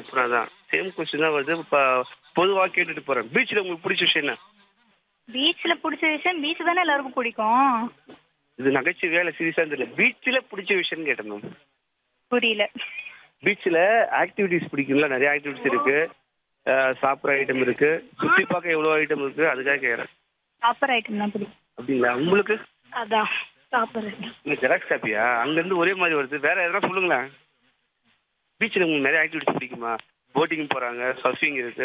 சூப்பரா தான் same question தான் வருது இப்போ பொதுவாக கேட்டுட்டு போறேன் பீச்சில் உங்களுக்கு பிடிச்ச விஷயம் என்ன பீச்ல பிடிச்ச விஷயம் பீச் தானே எல்லாருக்கும் பிடிக்கும் இது நகைச்சுவை வேலை சீரியஸாக தெரியல பீச்சில் பிடிச்ச விஷயம்னு கேட்டேன் மேம் புரியல பீச்சில் ஆக்டிவிட்டிஸ் பிடிக்கும்ல நிறைய ஆக்டிவிட்டிஸ் இருக்கு அஹ் சாப்பிட்ற ஐட்டம் இருக்கு சுற்றி பார்க்க எவ்வளோ ஐட்டம் இருக்கு அதுக்காக கேட்குறேன் சாப்பிட்ற ஐட்டம் தான் பிடிக்கும் அப்படிங்களா உங்களுக்கு அதான் சாப்பிட்றது நீங்க ஜெராக்ஸ் காப்பியா அங்கேருந்து ஒரே மாதிரி வருது வேற எதனா சொல்லுங்களேன் பீச்சில் உங்களுக்கு நிறைய ஆக்டிவிட்டிஸ் பிடிக்குமா போட்டிங் போறாங்க சர்ஃபிங் இருக்கு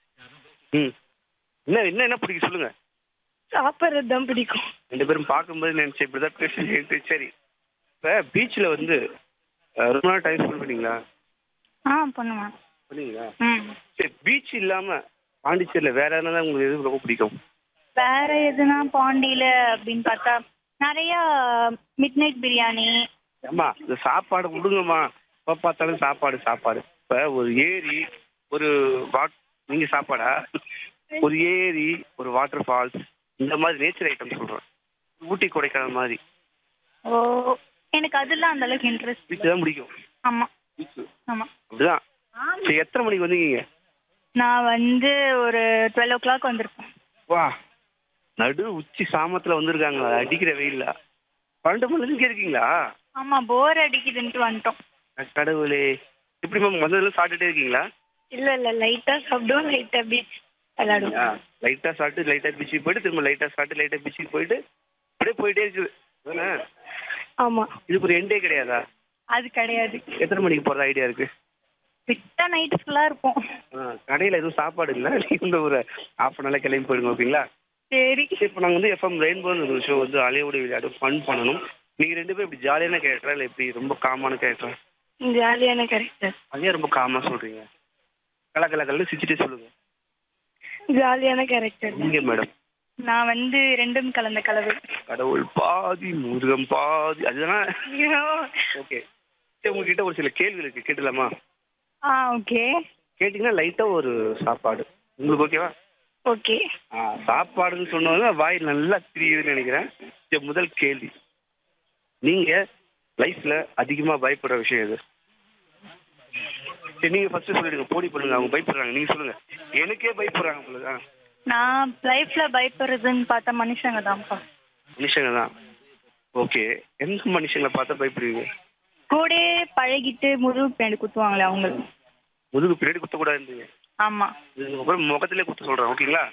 ம் என்ன என்ன என்ன பிடிக்கும் சொல்லுங்க சாப்பிட்றது தான் பிடிக்கும் ரெண்டு பேரும் பார்க்கும்போது நினைச்சேன் இப்படிதான் பேசுறீங்க சரி இப்போ பீச்சில் வந்து அஹ், ரொம்ப நாள் டைம் ஸ்பெண்ட் பண்ணீங்களா ஆ பண்ணுவேன் பண்ணீங்களா ம் சரி பீச் இல்லாம பாண்டிச்சேரியில் வேற என்ன உங்களுக்கு எது ரொம்ப பிடிக்கும் வேற எதுனா பாண்டியில அப்படின்னு பார்த்தா நிறைய மிட் நைட் பிரியாணி ஏம்மா இந்த சாப்பாடு விடுங்கம்மா எப்போ பார்த்தாலும் சாப்பாடு சாப்பாடு இப்போ ஒரு ஏரி ஒரு வாட் நீங்கள் சாப்பாடா ஒரு ஏரி ஒரு வாட்டர் ஃபால்ஸ் இந்த மாதிரி நேச்சர் ஐட்டம் சொல்கிறேன் ஊட்டி கொடைக்கானல் மாதிரி ஓ எனக்கு அதெல்லாம் அந்த அளவுக்கு இன்ட்ரெஸ்ட் பீச் தான் பிடிக்கும் ஆமா பீச் ஆமா அப்படிதான் சரி எத்தனை மணிக்கு வந்தீங்க நான் வந்து ஒரு டுவெல் ஓ கிளாக் வந்திருப்பேன் வா நடு உச்சி சாமத்தில் வந்திருக்காங்களா அடிக்கிற வெயில்ல பன்னெண்டு மணி இங்கே இருக்கீங்களா ஆமா போர் அடிக்குதுன்ட்டு வந்துட்டோம் கடவுளே எப்படி மேம் வந்ததுல சாப்பிட்டுட்டே இருக்கீங்களா இல்ல இல்ல லைட்டா சாப்பிடுவோம் லைட்டா பீச் விளையாடுவோம் லைட்டா சாப்பிட்டு லைட்டா பீச்சுக்கு போயிட்டு திரும்ப லைட்டா சாப்பிட்டு லைட்டா பீச்சுக்கு போயிட்டு அப்படியே போயிட்டே இருக்குது அதானே ஆமா இதுக்கு ஒரு எண்டே கிடையாதா அது கிடையாது எத்தனை மணிக்கு போறது ஐடியா இருக்கு விட்டா நைட் ஃபுல்லா இருப்போம் ஆ, கடையில எதுவும் சாப்பாடு இல்லை நீங்க இந்த ஒரு ஹாஃப் அன் ஹவர்ல கிளம்பி போயிடுங்க ஓகேங்களா சரி சரி இப்போ நாங்கள் வந்து எஃப்எம் ரெயின்போன்னு ஒரு ஷோ வந்து அலையோட விளையாடு ஃபன் பண்ணணும் நீங்க ரெண்டு பேரும் இப்படி ஜாலியான கேரக்டரா இல்லை எப்படி ரொம்ப காமான கேரக்டரா ஜாலியான கேரக்டர் அதே ரொம்ப காமா சொல்றீங்க கல கல கலன்னு சிரிச்சுட்டே சொல்லுங்க ஜாலியான கேரக்டர் நீங்க மேடம் நான் வந்து ரெண்டும் கலந்த கலவை கடவுள் பாதி முருகம் பாதி அதுதான் ஓகே சரி உங்ககிட்ட ஒரு சில கேள்வி இருக்கு கேட்டலாமா ஆ ஓகே கேட்டிங்கன்னா லைட்டாக ஒரு சாப்பாடு உங்களுக்கு ஓகேவா ஓகே ஆ சாப்பாடுன்னு சொன்னது வாய் நல்லா திரியுதுன்னு நினைக்கிறேன் சரி முதல் கேள்வி நீங்கள் லைஃப்பில் அதிகமாக பயப்படுற விஷயம் எது சரி நீங்கள் ஃபஸ்ட்டு சொல்லிடுங்க போடி பண்ணுங்க அவங்க பயப்படுறாங்க நீங்கள் சொல்லுங்கள் எனக்கே பயப்படுறாங்க உங்களுக்கு ஆ நான் லைஃப்ல பயப்படுறதுன்னு பார்த்தா மனுஷங்க தான்ப்பா மனுஷங்க தான் ஓகே எந்த மனுஷங்களை பார்த்தா பயப்படுவீங்க கூட பழகிட்டு முதுகு பின்னாடி குத்துவாங்களே அவங்க முதுகு பின்னாடி குத்தக்கூடாதுன்றீங்க ஆமா இதுக்கப்புறம் முகத்திலே குத்த சொல்கிறேன் ஓகேங்களா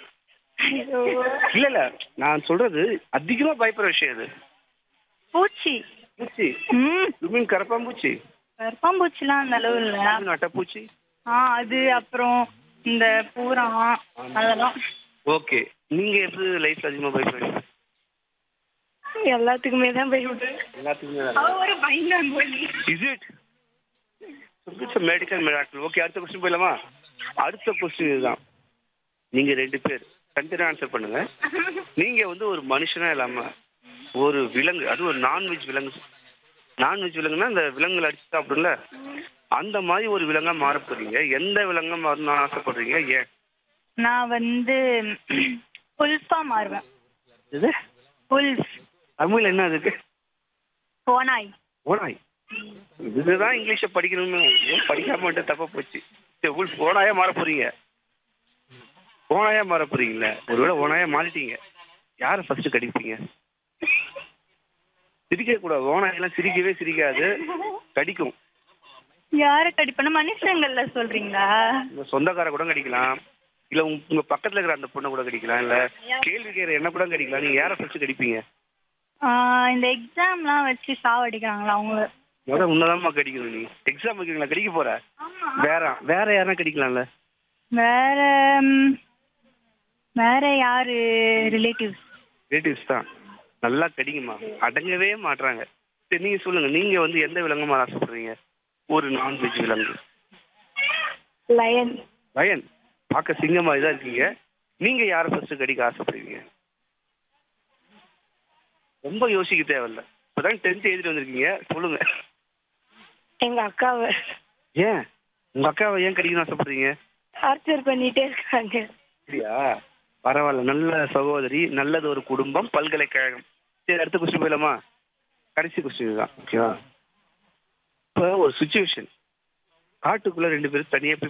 இல்ல இல்ல நான் சொல்றது அதிகமா பயப்படுற விஷயம் அது பூச்சி பூச்சி ம் யூ மீன் கரப்பாம்பூச்சி கருப்பாம்பூச்சிலாம் அந்த அளவு இல்லை நட்டப்பூச்சி ஆ அது அப்புறம் இந்த பூரா அதெல்லாம் ஓகே நீங்க எது லைஃப்ல அதிகமா பயப்படுறீங்க எல்லாத்துக்குமே தான் பயப்படுறேன் எல்லாத்துக்குமே ஒரு பயந்தாங்கோலி is it it's medical miracle okay அடுத்த கொஸ்டின் போயிடலாமா அடுத்த கொஸ்டின் இதுதான் நீங்க ரெண்டு பேர் தனித்தனியாக ஆன்சர் பண்ணுங்க நீங்க வந்து ஒரு மனுஷனா இல்லாம ஒரு விலங்கு அது ஒரு நான்வெஜ் விலங்கு நான்வெஜ் விலங்குனா இந்த விலங்குகள் அடிச்சு சாப்பிடும்ல அந்த மாதிரி ஒரு விலங்கா மாற போறீங்க எந்த விலங்கா மாறணும்னு ஆசைப்படுறீங்க ஏன் நான் வந்து புல்ஃபா மாறுவேன் இது புல்ஃப் தமிழ்ல என்ன அதுக்கு போனாய் ஓனாய் இதுதான் இங்கிலீஷை படிக்கணும்னு ஏன் படிக்காம மட்டும் தப்பா போச்சு சரி உள் ஓனாயா மாற போறீங்க ஓனாயா மாற போறீங்கல்ல ஒருவேளை ஓனாயா மாறிட்டீங்க யாரை ஃபர்ஸ்ட் கடிப்பீங்க சிரிக்க கூடாது ஓனாயெல்லாம் சிரிக்கவே சிரிக்காது கடிக்கும் யாரை கடிப்பன மனுஷங்கள்ல சொல்றீங்களா உங்க சொந்தக்கார கூட கடிக்கலாம் இல்ல உங்க உங்க பக்கத்துல இருக்கிற அந்த பொண்ணை கூட கடிக்கலாம் இல்ல கேள்வி கேட்கிற என்ன கூட கடிக்கலாம் நீங்க யாரை ஃபர்ஸ்ட் கடிப்பீங்க ஆ, இந்த எக்ஸாம்லாம் வச்சு சாவடிக்கிறாங்களா அவங்க முதல்ல உன்னதாம்மா கடிக்கணும் நீ எக்ஸாம் வைக்கிறீங்களா கடிக்க போற வேற வேற யாரா கடிக்கலாம்ல வேற ம், வேற யாரு ரிலேட்டிவ்ஸ் ரிலேட்டிவ்ஸ் தான் நல்லா கடிங்கம்மா அடங்கவே மாட்றாங்க சரி நீங்க சொல்லுங்க நீங்க வந்து எந்த விலங்குமா ஆசைப்படுறீங்க ஒரு நான்வெஜ் விலங்கு லயன் லயன் பார்க்க சிங்கம் மாதிரி தான் இருக்கீங்க நீங்க யாரை ஃபர்ஸ்ட் கடிக்க ஆசைப்படுவீங்க ரொம்ப யோசிக்க தேவையில்ல இப்பதான் டென்த் எழுதிட்டு வந்திருக்கீங்க சொல்லுங்க எங்க அக்காவை ஏன் உங்க அக்காவை ஏன் கடிக்கணும்னு ஆசைப்படுறீங்க டார்ச்சர் பண்ணிட்டே இருக்காங்க அப்படியா பரவாயில்ல நல்ல சகோதரி நல்லது ஒரு குடும்பம் பல்கலைக்கழகம் சரி அடுத்த கொஸ்டின் போயிடலாமா கடைசி கொஸ்டின் தான் ஓகேவா இப்போ ஒரு சுச்சுவேஷன் காட்டுக்குள்ள ரெண்டு பேரும் தனியாக